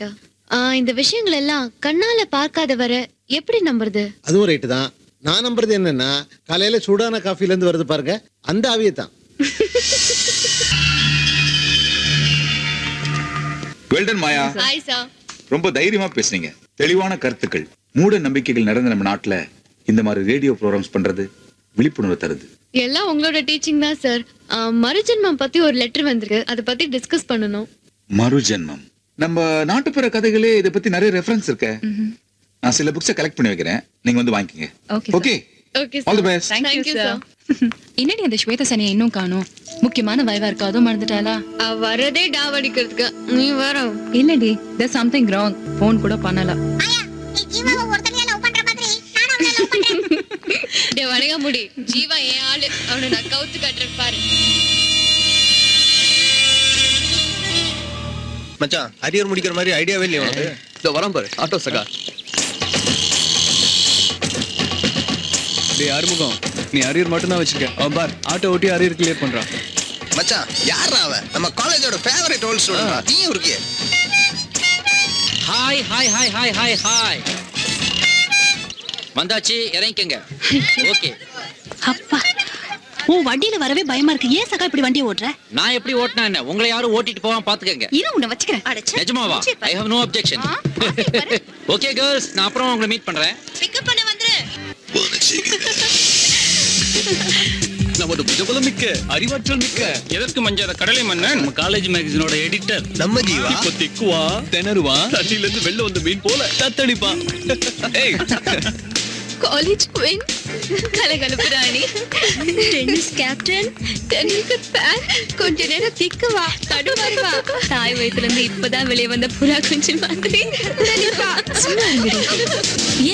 Doctor இந்த விஷயங்கள் எல்லாம் கண்ணால பார்க்காத வர எப்படி நம்புறது அதுவும் ரைட்டு தான் நான் நம்புறது என்னன்னா காலையில சூடான காஃபில இருந்து வருது பாருங்க அந்த ஆவியை தான் வெல்டன் மாயா ஹாய் சார் ரொம்ப தைரியமா பேசுனீங்க தெளிவான கருத்துக்கள் மூட நம்பிக்கைகள் நிறைந்த நம்ம நாட்டுல இந்த மாதிரி ரேடியோ ப்ரோகிராம்ஸ் பண்றது விழிப்புணர்வு தருது எல்லாம் உங்களோட டீச்சிங் தான் சார் மறுஜென்மம் பத்தி ஒரு லெட்டர் வந்திருக்கு அதை பத்தி டிஸ்கஸ் பண்ணணும் மறுஜென்மம் நம்ம நாட்டுப்புற கதைகளே இதை பத்தி நிறைய ரெஃபரன்ஸ் இருக்க நான் சில புக்ஸை கலெக்ட் பண்ணி வைக்கிறேன் நீங்க வந்து வாங்கிக்கங்க Okay, sir. Okay okay all the sir best Thank you, Thank you, sir. sir. என்னடி அந்த ஸ்வேத சனியை இன்னும் காணோம் முக்கியமான வைவா இருக்கா அதுவும் மறந்துட்டாளா வரதே டாவடிக்கிறதுக்கு நீ வர இல்லடி there's something wrong ஃபோன் கூட பண்ணல டே வணங்க முடி ஜீவா என் ஆளு அவனை நான் கவுத்து காட்டுறேன் பாரு மச்சான் அரியர் முடிக்கிற மாதிரி ஐடியாவே இல்லையா உனக்கு இதோ வரான் பாரு ஆட்டோ சகா டேய் ஆறுமுகம் நீ அரியர் மட்டும் தான் வச்சிருக்க அவன் பார் ஆட்டோ ஓட்டி அரியர் கிளியர் பண்றான் மச்சான் யாரா அவன் நம்ம காலேஜோட ஃபேவரட் ஓல்ட் ஸ்டூடண்ட் நீயும் இருக்கியே hi hi hi hi hi hi வந்தாச்சு இறங்கிக்கங்க ஓகே அப்பா உன் வண்டியில வரவே பயமா இருக்கு ஏன் சகா இப்படி வண்டியை ஓட்டுற நான் எப்படி ஓட்டினா என்ன உங்களை யாரும் ஓட்டிட்டு போவாம பாத்துக்கங்க இரு உன்னை வச்சுக்கிறேன் நிஜமாவா I have no objection okay girls நான் அப்புறம் உங்களை மீட் பண்றேன் பிக்கப் பண்ண வந்துரு நமது புஜபலம் மிக்க அறிவாற்றல் மிக்க எதற்கு மஞ்சாத கடலை மன்னன் நம்ம காலேஜ் மேகசினோட எடிட்டர் நம்ம ஜீவா இப்ப திக்குவா திணறுவான் தண்ணியில இருந்து வெளில வந்த மீன் போல தத்தளிப்பான் ஏய் காலேஜ் குயின் கலகலப்பு ராணி டென்னிஸ் கேப்டன் டென்னிஸ் ஃபேன் கொஞ்ச நேரம் திக்குவா தடுமாறி வா தாய் வயித்துல இருந்து இப்பதான் வெளியே வந்த புறா குஞ்சு மாதிரி